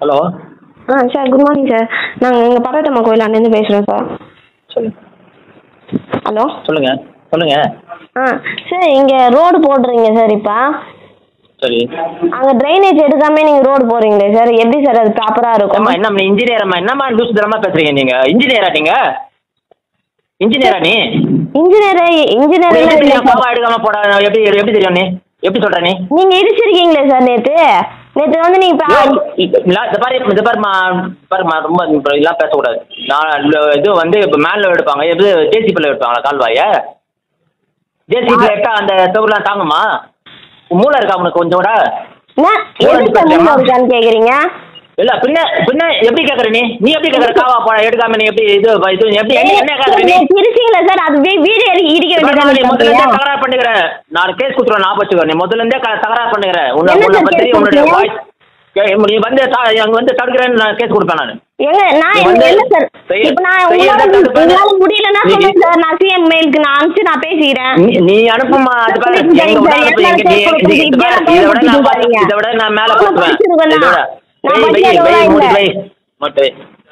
Hello ஆ sir good morning sir நாங்கள் இங்கே பரவட்டம்மா கோயில் அங்கேருந்து பேசுகிறோம் சார் சொல்லுங்க ஹலோ சொல்லுங்க சொல்லுங்க ஆ சார் இங்கே ரோடு போடுறீங்க சார் இப்போ சரி அங்கே ட்ரைனேஜ் எடுக்காம நீங்கள் ரோடு போடுறீங்களே சார் எப்படி சார் அது ப்ராப்பராக இருக்கும் அம்மா என்ன இன்ஜினியர் அம்மா என்னம்மா லூஸ் தரமா பேசுறீங்க நீங்க இன்ஜினியரா நீங்க இன்ஜினியரா நீ இன்ஜினியர் இன்ஜினியர் எப்படி இல்லை தெரியும் சார் பாவா எடுக்காம போட எப்படி எப்படி தெரியும் நீ எப்படி சொல்ற நீ நீங்கள் இடிச்சிருக்கீங்களே சார் நேற்று நேற்று வந்து நீங்கள் ஐயோ, இப்ப இல்ல, இந்த பாரு இந்த பாருமா பாருமா ரொம்ப இப்ப இதெல்லாம் பேசக்கூடாது நான் இல்ல, இது வந்து இப்போ மேல எடுப்பாங்க இது ஜேசிபியில் எடுப்பாங்களா கால்வாய ஜேசிபியில் எடுத்தா அந்த செவர்லாம் தாங்குமா உன் மூளை இருக்கா உனக்கு கொஞ்சம் கூட என்ன எது சார் மூணு இருக்கான்னு கேட்குறீங்க இல்ல பின்ன பின்ன எப்படி கேக்குற நீ நீ எப்படி கேக்குற காவா போட எடுக்காம நீ எப்படி இது இது எப்படி என்ன என்ன கேக்குற நீ திருச்சிங்களா சார் அது வீ- வீடு எதுக்கு இடிக்க பாரும்மா, நீ முதல்ல இருந்தே வேண்டியது தகராறு பண்ணுகிற நான் கேஸ் குடுத்துருவேன் நான் வச்சுக்கோ நீ முதல்ல இருந்தே க- தகராறு பண்ணுகிற உன்னை என்ன உன்னை சார் பத்தி கேஸ் உன்னுடைய கொடுத்தீங்க? வாய்ஸ் நீ வந்து த- அங்க வந்து தடுக்கிறேன்னு நான் கேஸ் கொடுப்பேன் நான் எங்க நான் நீ என்ன வந்து இல்ல சார் செய்ய- இப்போ நான் செய்ய உங்களால தப்பு பண்ணு. உங்களால முடியலன்னா நீ- சொல்லுங்க சார் நான் சிஎம் மெயிலுக்கு நான் அனுப்பிச்சு நான் பேசிக்கிறேன் நீ- நீ அனுப்புமா அது பாரு சரி, எங்க விட சரி, அனுப்பு, எங்க நீ சரி, நீ- இது பாரு, சரி, இதை விட நான் சரி, இதை விட நான் மேல அவ்வளவு கொடுப்பேன் படிச்சிருக்கேனா? இதோட நான் வை வை படிக்காத வை விட மூடி இல்ல. வை மட்டும் வை